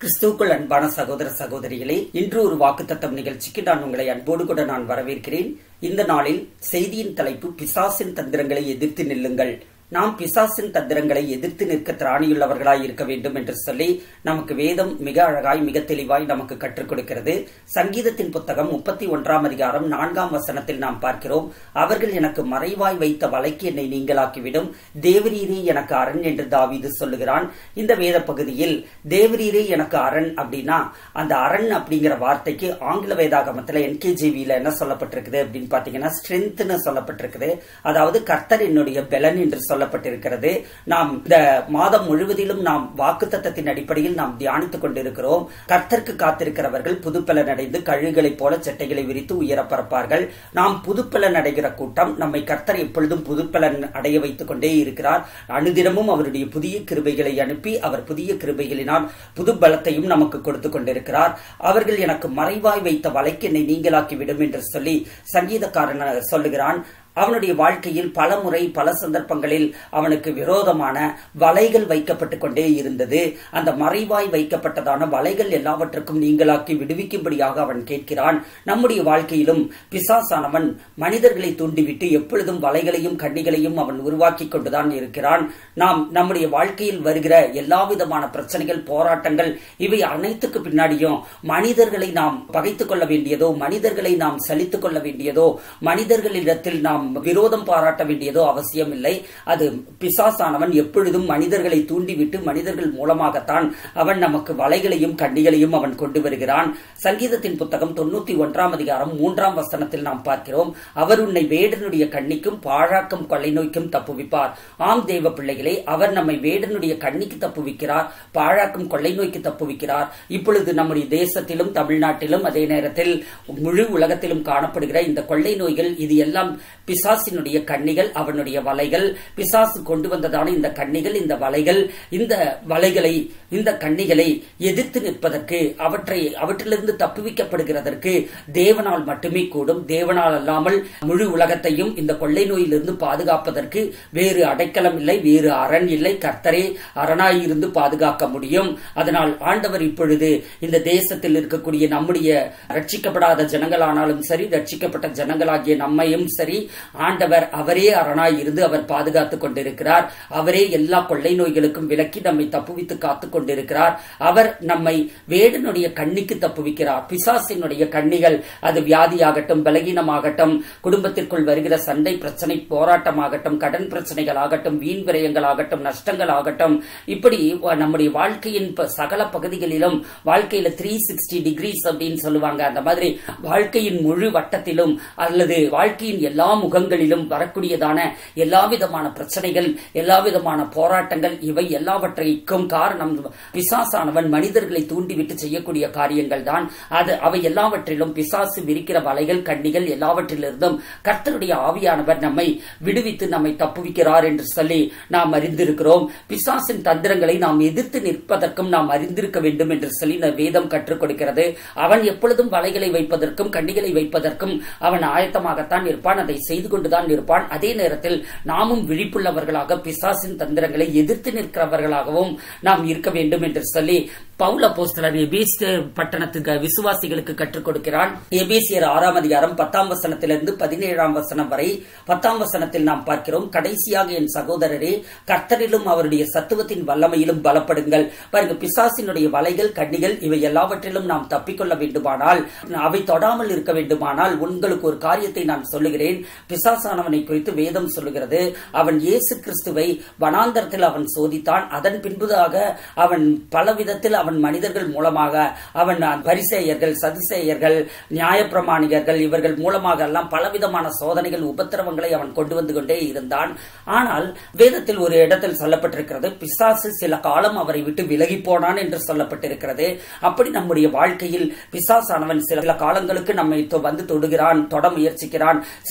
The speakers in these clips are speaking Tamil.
கிறிஸ்துவுக்குள் அன்பான சகோதர சகோதரிகளே இன்று ஒரு வாக்குத்தத்தம் நிகழ்ச்சிக்கு நான் உங்களை அன்போடு கூட நான் வரவேற்கிறேன் இந்த நாளில் செய்தியின் தலைப்பு பிசாசின் தந்திரங்களை எதிர்த்து நில்லுங்கள் நாம் பிசாசின் தந்திரங்களை எதிர்த்து நிற்க திராணியுள்ளவர்களாய் இருக்க வேண்டும் என்று சொல்லி நமக்கு வேதம் மிக அழகாய் மிக தெளிவாய் நமக்கு கற்றுக் கொடுக்கிறது சங்கீதத்தின் புத்தகம் முப்பத்தி ஒன்றாம் அதிகாரம் நான்காம் வசனத்தில் நாம் பார்க்கிறோம் அவர்கள் எனக்கு மறைவாய் வைத்த வலைக்கு என்னை நீங்களாக்கிவிடும் தேவரீரே எனக்கு அரண் என்று தாவீது சொல்லுகிறான் இந்த வேத பகுதியில் தேவரீரே எனக்கு அரண் அப்படின்னா அந்த அரண் அப்படிங்கிற வார்த்தைக்கு ஆங்கில வேதாகமத்துல என்கேஜிவியில என்ன சொல்லப்பட்டிருக்குது அப்படின்னு பாத்தீங்கன்னா ஸ்ட்ரென்த்னு சொல்லப்பட்டிருக்குது அதாவது கர்த்தர் என்னுடைய பெலன் என்று சொல்லப்பட்டிருக்கிறது நாம் இந்த மாதம் முழுவதிலும் நாம் வாக்குத்தத்தத்தின் அடிப்படையில் நாம் தியானித்துக் கொண்டிருக்கிறோம் கர்த்தருக்கு காத்திருக்கிறவர்கள் புதுப்பலன் அடைந்து கழுகுகளைப் போல சட்டைகளை விரித்து உயர பறப்பார்கள் நாம் புதுப்பலன் அடைகிற கூட்டம் நம்மை கர்த்தர் எப்பொழுதும் புதுப்பலன் அடைய வைத்துக் கொண்டே இருக்கிறார் அனுதினமும் அவருடைய புதிய கிருபைகளை அனுப்பி அவர் புதிய கிருபைகளினால் புது பலத்தையும் நமக்கு கொடுத்து கொண்டிருக்கிறார் அவர்கள் எனக்கு மறைவாய் வைத்த வலைக்கு என்னை நீங்களாக்கி விடும் என்று சொல்லி சங்கீதக்காரன் சொல்லுகிறான் அவனுடைய வாழ்க்கையில் பல முறை பல சந்தர்ப்பங்களில் அவனுக்கு விரோதமான வலைகள் வைக்கப்பட்டுக் கொண்டே இருந்தது அந்த மறைவாய் வைக்கப்பட்டதான வலைகள் எல்லாவற்றுக்கும் நீங்களாக்கி விடுவிக்கும்படியாக அவன் கேட்கிறான் நம்முடைய வாழ்க்கையிலும் பிசாசானவன் மனிதர்களை தூண்டிவிட்டு எப்பொழுதும் வலைகளையும் கண்ணிகளையும் அவன் உருவாக்கி கொண்டுதான் இருக்கிறான் நாம் நம்முடைய வாழ்க்கையில் வருகிற எல்லா விதமான பிரச்சனைகள் போராட்டங்கள் இவை அனைத்துக்கு பின்னாடியும் மனிதர்களை நாம் பகைத்துக் கொள்ள வேண்டியதோ மனிதர்களை நாம் சலித்துக் கொள்ள வேண்டியதோ மனிதர்களிடத்தில் நாம் விரோதம் பாராட்ட வேண்டியதோ அவசியம் இல்லை அது பிசாசானவன் எப்பொழுதும் மனிதர்களை தூண்டிவிட்டு மனிதர்கள் மூலமாகத்தான் அவன் நமக்கு வலைகளையும் கண்ணிகளையும் அவன் கொண்டு வருகிறான் சங்கீதத்தின் புத்தகம் தொண்ணூத்தி ஒன்றாம் அதிகாரம் மூன்றாம் வசனத்தில் நாம் பார்க்கிறோம் அவர் உன்னை வேடனுடைய கண்ணிக்கும் பாழாக்கும் கொள்ளை நோய்க்கும் தப்புவிப்பார் ஆம் தேவ பிள்ளைகளே அவர் நம்மை வேடனுடைய கண்ணிக்கு தப்புவிக்கிறார் பாழாக்கும் கொள்ளை நோய்க்கு தப்புவிக்கிறார் இப்பொழுது நம்முடைய தேசத்திலும் தமிழ்நாட்டிலும் அதே நேரத்தில் முழு உலகத்திலும் காணப்படுகிற இந்த கொள்ளை நோய்கள் இது எல்லாம் பிசாசினுடைய கண்ணிகள் அவனுடைய வலைகள் பிசாசு கொண்டு வந்ததான இந்த கண்ணிகள் இந்த வலைகள் இந்த வலைகளை இந்த கண்ணிகளை எதிர்த்து நிற்பதற்கு அவற்றை அவற்றிலிருந்து தப்புவிக்கப்படுகிறதற்கு தேவனால் மட்டுமே கூடும் தேவனால் அல்லாமல் முழு உலகத்தையும் இந்த கொள்ளை நோயிலிருந்து பாதுகாப்பதற்கு வேறு அடைக்கலம் இல்லை வேறு அரண் இல்லை கர்த்தரே அரணாயிருந்து பாதுகாக்க முடியும் அதனால் ஆண்டவர் இப்பொழுது இந்த தேசத்தில் இருக்கக்கூடிய நம்முடைய ரட்சிக்கப்படாத ஜனங்களானாலும் சரி ரட்சிக்கப்பட்ட ஜனங்களாகிய நம்மையும் சரி ஆண்டவர் அவரே அரணாய் இருந்து அவர் பாதுகாத்துக் கொண்டிருக்கிறார் அவரே எல்லா கொள்ளை நோய்களுக்கும் விலக்கி நம்மை தப்புவித்து காத்துக் கொண்டிருக்கிறார் அவர் நம்மை வேடனுடைய கண்ணிக்கு தப்புவிக்கிறார் பிசாசினுடைய கண்ணிகள் அது வியாதியாகட்டும் பலகீனமாகட்டும் குடும்பத்திற்குள் வருகிற சண்டை பிரச்சனை போராட்டமாகட்டும் கடன் பிரச்சனைகள் ஆகட்டும் வீண் விரயங்கள் ஆகட்டும் நஷ்டங்கள் ஆகட்டும் இப்படி நம்முடைய வாழ்க்கையின் சகல பகுதிகளிலும் வாழ்க்கையில த்ரீ சிக்ஸ்டி டிகிரிஸ் அப்படின்னு சொல்லுவாங்க அந்த மாதிரி வாழ்க்கையின் முழு வட்டத்திலும் அல்லது வாழ்க்கையின் எல்லா முகங்களிலும் வரக்கூடியதான எல்லா விதமான பிரச்சனைகள் எல்லா விதமான போராட்டங்கள் இவை எல்லாவற்றைக்கும் காரணம் பிசாசானவன் மனிதர்களை தூண்டிவிட்டு செய்யக்கூடிய காரியங்கள் தான் அது அவை எல்லாவற்றிலும் பிசாசு விரிக்கிற வலைகள் கண்ணிகள் எல்லாவற்றிலிருந்தும் கர்த்தருடைய ஆவியானவர் நம்மை விடுவித்து நம்மை தப்புவிக்கிறார் என்று சொல்லி நாம் அறிந்திருக்கிறோம் பிசாசின் தந்திரங்களை நாம் எதிர்த்து நிற்பதற்கும் நாம் அறிந்திருக்க வேண்டும் என்று சொல்லி வேதம் கற்றுக் கொடுக்கிறது அவன் எப்பொழுதும் வலைகளை வைப்பதற்கும் கண்ணிகளை வைப்பதற்கும் அவன் ஆயத்தமாகத்தான் இருப்பான் அதை செய்து கொண்டுதான் இருப்பான் அதே நேரத்தில் நாமும் விழிப்புள்ளவர்களாக பிசாசின் தந்திரங்களை எதிர்த்து நிற்கிறவர்களாகவும் நாம் இருக்க வேண்டும் என்று சொல்லி பவுல போஸ்தலர் எபேசிய பட்டணத்துக்கு விசுவாசிகளுக்கு கற்றுக் கொடுக்கிறான் எபேசியர் ஆறாம் அதிகாரம் பத்தாம் வசனத்திலிருந்து பதினேழாம் வசனம் வரை பத்தாம் வசனத்தில் நாம் பார்க்கிறோம் கடைசியாக என் சகோதரரே கர்த்தரிலும் அவருடைய சத்துவத்தின் வல்லமையிலும் பலப்படுங்கள் பாருங்க பிசாசினுடைய வலைகள் கண்ணிகள் இவை எல்லாவற்றிலும் நாம் தப்பிக்கொள்ள வேண்டுமானால் அவை தொடாமல் இருக்க வேண்டுமானால் உங்களுக்கு ஒரு காரியத்தை நான் சொல்லுகிறேன் பிசாசானவனை குறித்து வேதம் சொல்லுகிறது அவன் இயேசு கிறிஸ்துவை வனாந்தரத்தில் அவன் சோதித்தான் அதன் பின்புதாக அவன் பல விதத்தில் அவன் மனிதர்கள் மூலமாக அவன் பரிசேயர்கள் சதுசேயர்கள் நியாயப்பிரமாணிகர்கள் இவர்கள் மூலமாக எல்லாம் பலவிதமான சோதனைகள் உபத்திரவங்களை அவன் கொண்டு வந்து கொண்டே இருந்தான் ஆனால் வேதத்தில் ஒரு இடத்தில் சொல்லப்பட்டிருக்கிறது பிசாசு சில காலம் அவரை விட்டு விலகி போனான் என்று சொல்லப்பட்டிருக்கிறது அப்படி நம்முடைய வாழ்க்கையில் பிசாசானவன் சில காலங்களுக்கு நம்மை வந்து தொடுகிறான் தொட முயற்சிக்கிறான் சில காலங்கள்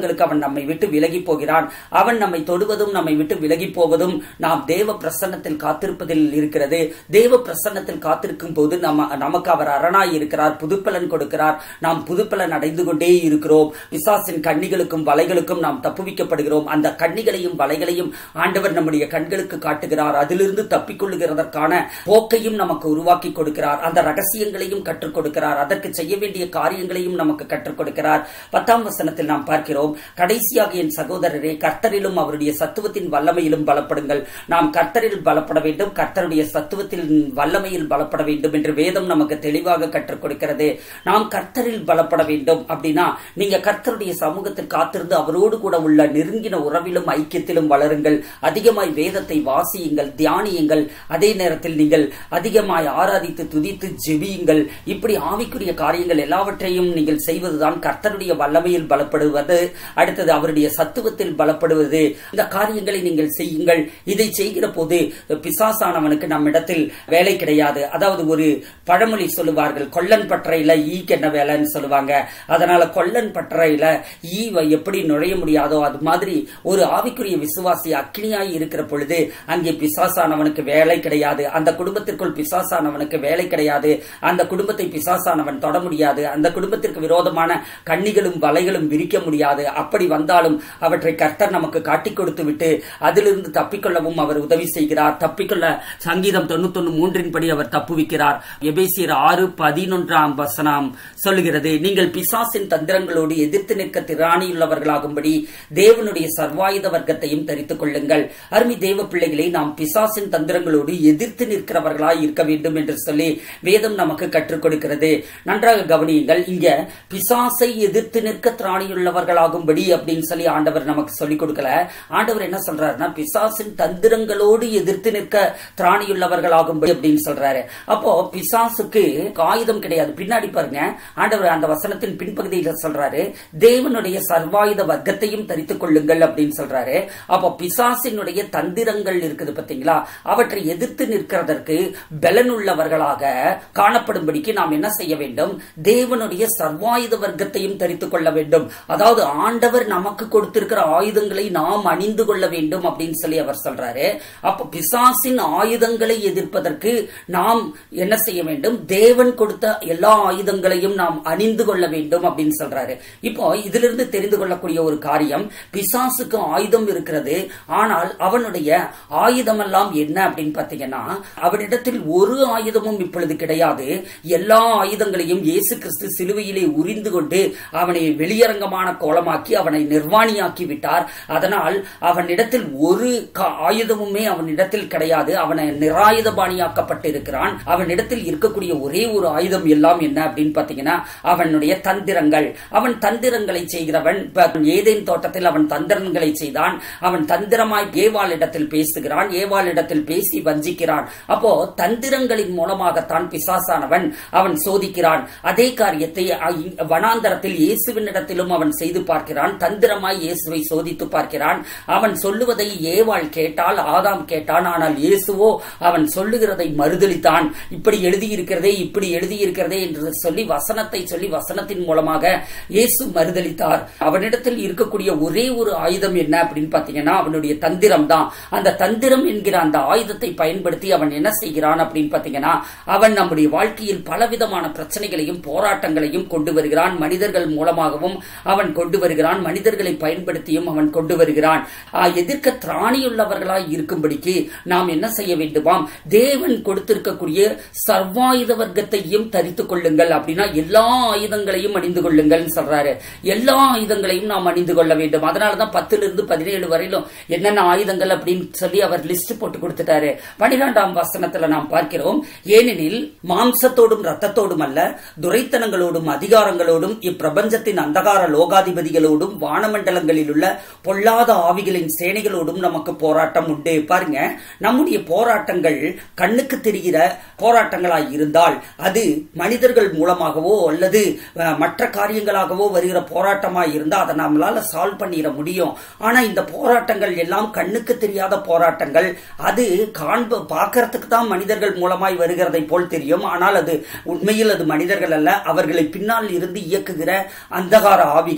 காலங்களுக்கு அவன் நம்மை விட்டு விலகி போகிறான் அவன் நம்மை தொடுவதும் நம்மை விட்டு விலகி போவதும் நாம் தேவ பிரசன்னத்தில் காத்திருப்பதில் இருக்கிறது தேவ பிரசன்னத்தில் காத்திருக்கும் போது நம்ம நமக்கு அவர் அரணாய் இருக்கிறார் புதுப்பலன் கொடுக்கிறார் நாம் புதுப்பலன் அடைந்து கொண்டே இருக்கிறோம் பிசாசின் கண்ணிகளுக்கும் வலைகளுக்கும் நாம் தப்புவிக்கப்படுகிறோம் அந்த கண்ணிகளையும் வலைகளையும் ஆண்டவர் நம்முடைய கண்களுக்கு காட்டுகிறார் அதிலிருந்து தப்பிக்கொள்ளுகிறதற்கான போக்கையும் நமக்கு உருவாக்கி கொடுக்கிறார் அந்த ரகசியங்களையும் கற்றுக் கொடுக்கிறார் அதற்கு செய்ய வேண்டிய காரியங்களையும் நமக்கு கற்றுக் கொடுக்கிறார் பத்தாம் வசனத்தில் நாம் பார்க்கிறோம் கடைசியாக என் சகோதரரே கர்த்தரிலும் அவருடைய சத்துவத்தின் வல்லமையிலும் பலப்படுங்கள் நாம் கர்த்தரில் பலப்பட வேண்டும் கர்த்தருடைய சத்துவத்தில் வல்லமையில் பலப்பட வேண்டும் என்று வேதம் நமக்கு தெளிவாக கற்றுக் கொடுக்கிறது நாம் கர்த்தரில் பலப்பட வேண்டும் அப்படின்னா நீங்க கர்த்தருடைய சமூகத்தில் காத்திருந்து அவரோடு கூட உள்ள நெருங்கின உறவிலும் ஐக்கியத்திலும் வளருங்கள் அதிகமாய் வேதத்தை வாசியுங்கள் தியானியுங்கள் அதே நேரத்தில் நீங்கள் அதிகமாய் ஆராதித்து துதித்து ஜெபியுங்கள் இப்படி ஆவிக்குரிய காரியங்கள் எல்லாவற்றையும் நீங்கள் செய்வதுதான் கர்த்தருடைய வல்லமையில் பலப்படுவது அடுத்தது அவருடைய சத்துவத்தில் பலப்படுவது இந்த காரியங்களை நீங்கள் செய்யுங்கள் இதை செய்கிற போது பிசாசானவனுக்கு நம்மிடத்தில் வேலை கிடையாது அதாவது ஒரு பழமொழி சொல்லுவார்கள் கொல்லன் பற்றையில ஈக்கு என்ன வேலைன்னு சொல்லுவாங்க அதனால கொல்லன் பற்றையில ஈ எப்படி நுழைய முடியாதோ அது மாதிரி ஒரு ஆவிக்குரிய விசுவாசி அக்னியாய் இருக்கிற பொழுது அங்கே பிசாசானவனுக்கு வேலை கிடையாது அந்த குடும்பத்திற்குள் பிசாசானவனுக்கு வேலை கிடையாது அந்த குடும்பத்தை பிசாசானவன் தொட முடியாது அந்த குடும்பத்திற்கு விரோதமான கண்ணிகளும் வலைகளும் விரிக்க முடியாது அப்படி வந்தாலும் அவற்றை கர்த்தர் நமக்கு காட்டிக் கொடுத்து விட்டு அதிலிருந்து தப்பிக்கொள்ளவும் அவர் உதவி செய்கிறார் தப்பிக்கொள்ள சங்கீதம் தொண்ணூத்தொன்னு மூன்றின் படி அவர் தப்புவிக்கிறார் எபேசியர் ஆறு பதினொன்றாம் வசனம் சொல்லுகிறது நீங்கள் பிசாசின் தந்திரங்களோடு எதிர்த்து நிற்க திராணியுள்ளவர்களாகும்படி தேவனுடைய சர்வாயுத வர்க்கத்தையும் தரித்துக் கொள்ளுங்கள் அருமை தேவ பிள்ளைகளை நாம் பிசாசின் தந்திரங்களோடு எதிர்த்து நிற்கிறவர்களாய் இருக்க வேண்டும் என்று சொல்லி வேதம் நமக்கு கற்றுக் கொடுக்கிறது நன்றாக கவனியுங்கள் இங்க பிசாசை எதிர்த்து நிற்க திராணியுள்ளவர்களாகும்படி அப்படின்னு சொல்லி ஆண்டவர் நமக்கு சொல்லிக் கொடுக்கல ஆண்டவர் என்ன சொல்றாருன்னா பிசாசின் தந்திரங்களோடு எதிர்த்து நிற்க திராணியுள்ளவர்களாகும்படி அப்படின்னு சொல்றாரு அப்போ பிசாசுக்கு ஆயுதம் கிடையாது பின்னாடி பாருங்க ஆண்டவர் அந்த வசனத்தின் பின்பகுதியில் சொல்றாரு தேவனுடைய சர்வாயுத வர்க்கத்தையும் தரித்துக் கொள்ளுங்கள் அப்படின்னு சொல்றாரு அப்போ பிசாசினுடைய தந்திரங்கள் இருக்குது பாத்தீங்களா அவற்றை எதிர்த்து நிற்கிறதற்கு பலனுள்ளவர்களாக காணப்படும்படிக்கு நாம் என்ன செய்ய வேண்டும் தேவனுடைய சர்வாயுத வர்க்கத்தையும் தரித்துக் கொள்ள வேண்டும் அதாவது ஆண்டவர் நமக்கு கொடுத்திருக்கிற ஆயுதங்களை நாம் அணிந்து கொள்ள வேண்டும் அப்படின்னு சொல்லி அவர் சொல்றாரு அப்ப பிசாசின் ஆயுதங்களை எதிர்ப்பதற்கு நாம் என்ன செய்ய வேண்டும் தேவன் கொடுத்த எல்லா ஆயுதங்களையும் நாம் அணிந்து கொள்ள வேண்டும் அப்படின்னு சொல்றாரு இப்போ இதிலிருந்து தெரிந்து கொள்ளக்கூடிய ஒரு காரியம் பிசாசுக்கு ஆயுதம் இருக்கிறது ஆனால் அவனுடைய ஆயுதம் எல்லாம் என்ன அப்படின்னு பாத்தீங்கன்னா அவனிடத்தில் ஒரு ஆயுதமும் இப்பொழுது கிடையாது எல்லா ஆயுதங்களையும் இயேசு கிறிஸ்து சிலுவையிலே உரிந்து கொண்டு அவனை வெளியரங்கமான கோலமாக்கி அவனை நிர்வாணியாக்கி விட்டார் அதனால் அவனிடத்தில் ஒரு ஆயுதமுமே அவனிடத்தில் கிடையாது அவனை நிராயுதபாணியாக்கப்பட்டு இருக்கிறான் அவனிடத்தில் இருக்கக்கூடிய ஒரே ஒரு ஆயுதம் எல்லாம் என்ன அப்படின்னு பாத்தீங்கன்னா அவனுடைய தந்திரங்கள் அவன் தந்திரங்களை செய்கிறவன் ஏதேன் தோட்டத்தில் அவன் தந்திரங்களை செய்தான் அவன் தந்திரமாய் ஏவாளிடத்தில் பேசுகிறான் ஏவாளிடத்தில் பேசி வஞ்சிக்கிறான் அப்போ தந்திரங்களின் மூலமாகத்தான் பிசாசானவன் அவன் சோதிக்கிறான் அதே காரியத்தை வனாந்தரத்தில் இயேசுவினிடத்திலும் அவன் செய்து பார்க்கிறான் தந்திரமாய் இயேசுவை சோதித்து பார்க்கிறான் அவன் சொல்லுவதை ஏவாள் கேட்டால் ஆதாம் கேட்டான் ஆனால் இயேசுவோ அவன் சொல்லுகிறதை மறுதளித்தான் இப்படி எழுதியிருக்கிறதே இப்படி எழுதியிருக்கிறதே என்று சொல்லி வசனத்தை சொல்லி வசனத்தின் மூலமாக இயேசு மறுதளித்தார் அவனிடத்தில் இருக்கக்கூடிய ஒரே ஒரு ஆயுதம் என்ன அப்படின்னு பாத்தீங்கன்னா அவனுடைய தந்திரம் தான் அந்த தந்திரம் என்கிற அந்த ஆயுதத்தை பயன்படுத்தி அவன் என்ன செய்கிறான் அப்படின்னு பாத்தீங்கன்னா அவன் நம்முடைய வாழ்க்கையில் பலவிதமான பிரச்சனைகளையும் போராட்டங்களையும் கொண்டு வருகிறான் மனிதர்கள் மூலமாகவும் அவன் கொண்டு வருகிறான் மனிதர்களை பயன்படுத்தியும் அவன் கொண்டு வருகிறான் எதிர்க்க திராணியுள்ளவர்களாய் இருக்கும்படிக்கு நாம் என்ன செய்ய வேண்டுமாம் தேவன் கொடுத்திருக்கக்கூடிய சர்வாயுத வர்க்கத்தையும் தரித்துக் கொள்ளுங்கள் அப்படின்னா எல்லா ஆயுதங்களையும் அணிந்து கொள்ளுங்கள் சொல்றாரு எல்லா ஆயுதங்களையும் நாம் அணிந்து கொள்ள வேண்டும் அதனாலதான் பத்துல இருந்து பதினேழு வரையிலும் என்னென்ன ஆயுதங்கள் அப்படின்னு சொல்லி அவர் லிஸ்ட் போட்டு கொடுத்துட்டாரு பனிரெண்டாம் வசனத்துல நாம் பார்க்கிறோம் ஏனெனில் மாம்சத்தோடும் ரத்தத்தோடும் அல்ல துரைத்தனங்களோடும் அதிகாரங்களோடும் இப்பிரபஞ்சத்தின் அந்தகார லோகாதிபதிகளோடும் வானமண்டலங்களில் உள்ள பொல்லாத ஆவிகளின் சேனைகளோடும் நமக்கு போராட்டம் உண்டு பாருங்க நம்முடைய போராட்டங்கள் கண்ணுக்கு தெரிகிற போராட்டங்களாய் இருந்தால் அது மனிதர்கள் மூலமாகவோ அல்லது மற்ற காரியங்களாகவோ வருகிற போராட்டமாய் இருந்தால் அதை நம்மளால சால்வ் பண்ணிட முடியும் ஆனா இந்த போராட்டங்கள் எல்லாம் கண்ணுக்கு தெரியாத போராட்டங்கள் அது காண்ப பார்க்கறதுக்கு தான் மனிதர்கள் மூலமாய் வருகிறதை போல் தெரியும் ஆனால் அது உண்மையில் அது மனிதர்கள் அல்ல அவர்களை பின்னால் இருந்து இயக்குகிற அந்தகார ஆவிகள்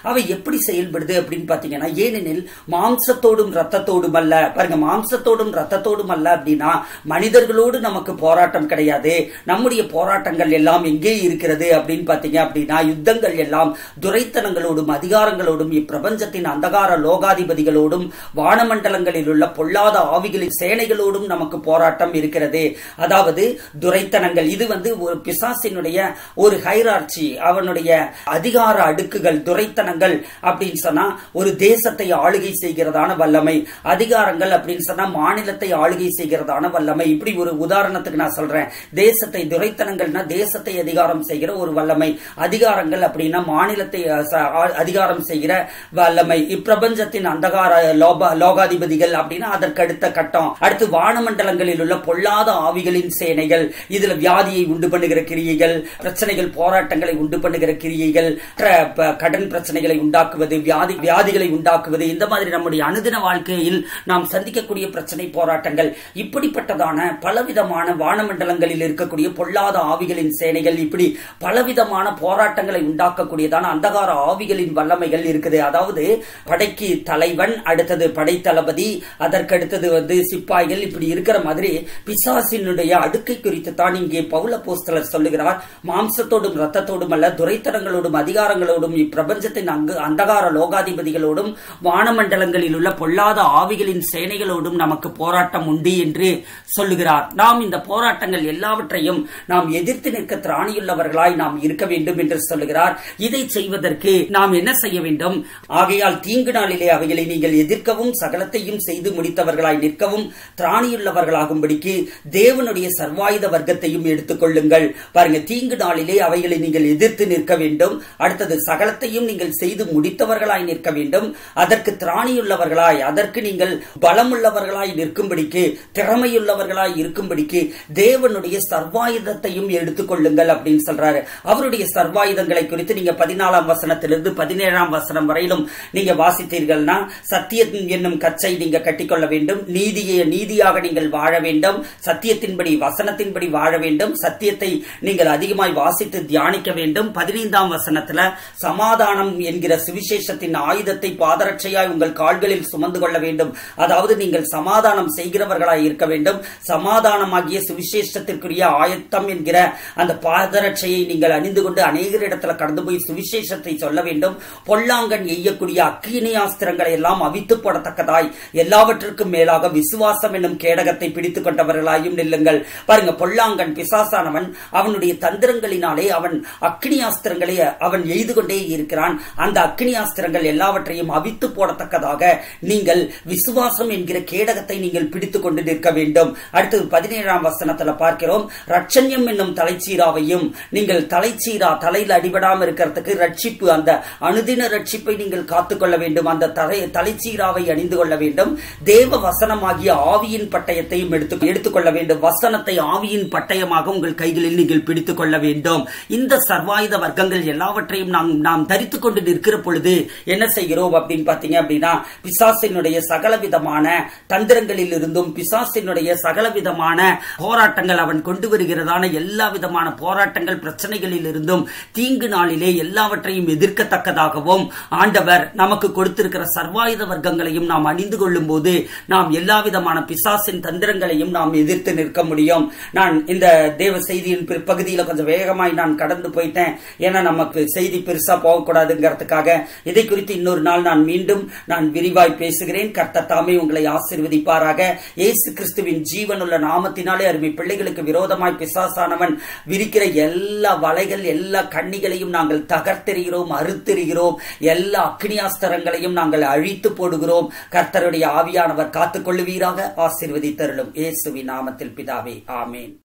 அவை எப்படி செயல்படுது அப்படின்னு பாத்தீங்கன்னா ஏனெனில் மாம்சத்தோடும் ரத்தத்தோடும் அல்ல பாருங்க மாம்சத்தோடும் ரத்தத்தோடும் அல்ல அப்படின்னா மனிதர்களோடு நமக்கு போராட்டம் கிடையாது நம்முடைய போராட்டங்கள் எல்லாம் எங்கே இருக்கிறது அப்படின்னு பாத்தீங்க அப்படின்னா யுத்தங்கள் எல்லாம் துரைத்தனங்களோடும் அதிகாரங்களோடும் இப்பிரபஞ்சத்தின் அந்தகார லோகாதிபதிகளோடும் வானமண்டலங்களில் உள்ள பொல்லாத ஆவிகளின் சேனைகளோடும் நமக்கு போராட்டம் இருக்கிறது அதாவது துரைத்தனங்கள் இது வந்து ஒரு பிசாசினுடைய ஒரு ஹைரார்ச்சி அவனுடைய அதிகார அடுக்குகள் துரைத்தனங்கள் அப்படின்னு சொன்னா ஒரு தேசத்தை ஆளுகை செய்கிறதான வல்லமை அதிகாரங்கள் அப்படின்னு சொன்னா மாநிலத்தை ஆளுகை செய்கிறதான வல்லமை இப்படி ஒரு உதாரணத்துக்கு நான் சொல்றேன் தேசத்தை துரைத்தனங்கள்னா தேசத்தை அதிகாரம் செய்கிற ஒரு வல்லமை அதிகாரங்கள் அப்படின்னா மாநிலத்தை அஹ், ச- ஆ- அதிகாரம் செய்கிற வல்லமை இப்பிரபஞ்சத்தின் அந்தகார லோப லோகாதிபதிகள் அப்படின்னா அதற்கு அடுத்த கட்டம் அடுத்து வானமண்டலங்களில் உள்ள பொல்லாத ஆவிகளின் சேனைகள் இதுல வியாதியை உண்டு பண்ணுகிற கிரியைகள் பிரச்சனைகள் போராட்டங்களை உண்டு பண்ணுகிற கிரியைகள் ட்ர- ப- கடன் பிரச்சனைகளை உண்டாக்குவது வியாதி வியாதிகளை உண்டாக்குவது இந்த மாதிரி நம்முடைய அனுதின வாழ்க்கையில் நாம் சந்திக்கக்கூடிய பிரச்சனை போராட்டங்கள் இப்படிப்பட்டதான பலவிதமான வானமண்டலங்களில் இருக்கக்கூடிய பொல்லாத ஆவிகளின் சேனைகள் இப்படி பலவிதமான போராட்டங்களை உண்டாக்கக்கூடியதான அந்தகார ஆவிகளின் வல்லமைகள் இருக்குது அதாவது படைக்கு தலைவன் அடுத்தது படைத்தளபதி அதற்கடுத்தது வந்து சிப்பாய்கள் இப்படி இருக்கிற மாதிரி பிசாசினுடைய அடுக்கை குறித்து தான் இங்கே பவுல போஸ்தலர் சொல்லுகிறார் மாம்சத்தோடும் ரத்தத்தோடும் அல்ல துரைத்தனங்களோடும் அதிகாரங்களோடும் இப்பிரபஞ்சத்தின் அங்கு அந்தகார லோகாதிபதிகளோடும் வானமண்டலங்களில் உள்ள பொல்லாத ஆவிகளின் சேனைகளோடும் நமக்கு போராட்டம் உண்டு என்று சொல்லுகிறார் நாம் இந்த போராட்டங்கள் எல்லாவற்றையும் நாம் எதிர்த்து நிற்க திராணியுள்ளவர்களாய் நாம் இருக்க வேண்டும் என்று சொல்லுகிறார் இதை செய்வதற்கு நாம் என்ன செய்ய வேண்டும் ஆகையால் தீங்கு நாளிலே அவைகளை நீங்கள் எதிர்க்கவும் சகலத்தையும் செய்து முடித்தவர்களாய் நிற்கவும் திராணியுள்ளவர்களாகும்படிக்கு தேவனுடைய சர்வாயுத வர்க்கத்தையும் எடுத்துக்கொள்ளுங்கள் பாருங்க தீங்கு நாளிலே அவைகளை நீங்கள் எதிர்த்து நிற்க வேண்டும் அடுத்தது சகலத்தையும் நீங்கள் செய்து முடித்தவர்களாய் நிற்க வேண்டும் அதற்கு திராணியுள்ளவர்களாய் அதற்கு நீங்கள் பலமுள்ளவர்களாய் நிற்கும்படிக்கு திறமையுள்ளவர்களாய் இருக்கும்படிக்கு தேவனுடைய சர்வாயுதத்தையும் எடுத்துக்கொள்ளுங்கள் அப்படின்னு சொல்றாரு அவருடைய சர்வாயுதங்களை குறித்து நீங்க பதினாலாம் வசனத்திலிருந்து பதினேழாம் வசனம் வரையிலும் நீங்க வாசித்தீர்கள்னா சத்தியம் என்னும் கச்சை நீங்க கட்டிக்கொள்ள வேண்டும் நீதியை நீதியாக நீங்கள் வாழ வேண்டும் சத்தியத்தின்படி வசனத்தின்படி வாழ வேண்டும் சத்தியத்தை நீங்கள் அதிகமாய் வாசித்து தியானிக்க வேண்டும் பதினைந்தாம் வசனத்துல சமாதானம் என்கிற சுவிசேஷத்தின் ஆயுதத்தை பாதரட்சையாய் உங்கள் கால்களில் சுமந்து கொள்ள வேண்டும் அதாவது நீங்கள் சமாதானம் செய்கிறவர்களாய் இருக்க வேண்டும் சமாதானமாகிய சுவிசேஷத்திற்குரிய ஆயத்தம் என்கிற அந்த பாதரட்சையை நீங்கள் அணிந்து கொண்டு அநேகரிடத்துல கடந்து போய் சுவிசேஷத்தை சொல்ல வேண்டும் பொல்லாங்கன் எய்யக்கூடிய அக்கினியாஸ்திரங்களை எல்லாம் அவித்து போடத்தக்கதாய் எல்லாவற்றிற்கும் மேலாக விசுவாசம் என்னும் கேடகத்தை பிடித்துக் கொண்டவர்களாயும் நில்லுங்கள் பாருங்க பொல்லாங்கன் பிசாசானவன் அவனுடைய தந்திரங்களினாலே அவன் அக்கினியாஸ்திரங்களை அவன் எய்து கொண்டே இருக்கிறான் அந்த அக்கினியாஸ்திரங்கள் எல்லாவற்றையும் அவித்து போடத்தக்கதாக நீங்கள் விசுவாசம் என்கிற கேடகத்தை நீங்கள் பிடித்துக் கொண்டு நிற்க வேண்டும் அடுத்தது பதினேழாம் வசனத்துல பார்க்கிறோம் ரட்சண்யம் என்னும் தலைச்சீராவையும் நீங்கள் தலைச்சீரா தலையில் அடிபடாம இருக்கிறதுக்கு ரட்சிப்பு அந்த அனுதின ரட்சிப்பை நீங்கள் காத்துக்கொள்ள வேண்டும் அந்த தலை தலைச்சீராவை அணிந்து கொள்ள வேண்டும் தேவ வசனமாகிய ஆவியின் பட்டயத்தையும் எடுத்து எடுத்துக்கொள்ள வேண்டும் வசனத்தை ஆவியின் பட்டயமாக உங்கள் கைகளில் நீங்கள் பிடித்துக் கொள்ள வேண்டும் இந்த சர்வாயுத வர்க்கங்கள் எல்லாவற்றையும் நாம் நாம் தரித்துக் கொண்டு நிற்கிற பொழுது என்ன செய்கிறோம் அப்படின்னு பாத்தீங்க அப்படின்னா பிசாசினுடைய சகல விதமான தந்திரங்களில் இருந்தும் பிசாசினுடைய சகல விதமான போராட்டங்கள் அவன் கொண்டு வருகிறதான எல்லா விதமான போராட்டங்கள் பிரச்சனைகளில் இருந்தும் தீங்கு நாளிலே எல்லாவற்றையும் எதிர்க்கத்தக்கதாகவும் ஆண்டவர் நமக்கு கொடுத்திருக்கிற சர்வாயுத வர்க்கங்களையும் நாம் அணிந்து கொள்ளும் போது நாம் எல்லா விதமான பிசாசின் தந்திரங்களையும் நாம் எதிர்த்து நிற்க முடியும் நான் இந்த தேவ செய்தியின் பிற்பகுதியில கொஞ்சம் வேகமாய் நான் கடந்து போயிட்டேன் ஏன்னா நமக்கு செய்தி பெருசா போகக்கூடாதுங்கிறதுக்காக இதை குறித்து இன்னொரு நாள் நான் மீண்டும் நான் விரிவாய் பேசுகிறேன் கர்த்தர் தாமே உங்களை ஆசீர்வதிப்பாராக இயேசு கிறிஸ்துவின் ஜீவனுள்ள நாமத்தினாலே அருமை பிள்ளைகளுக்கு விரோதமாய் பிசாசானவன் விரிக்கிற எல்லா வலைகள் எல்லா கண்ணிகளையும் நாங்கள் தகர்த்தெறிகிறோம் அறுத்தெறிகிறோம் எல்லா அக்னியாஸ்திரங்களையும் நாங்கள் அழித்து போடுகிறோம் கர்த்தருடைய ஆவியானவர் காத்துக் கொள்ளுவீராக ஆசீர்வதித்தருளும் இயேசுவின் நாமத்தில் பிதாவே ஆமேன்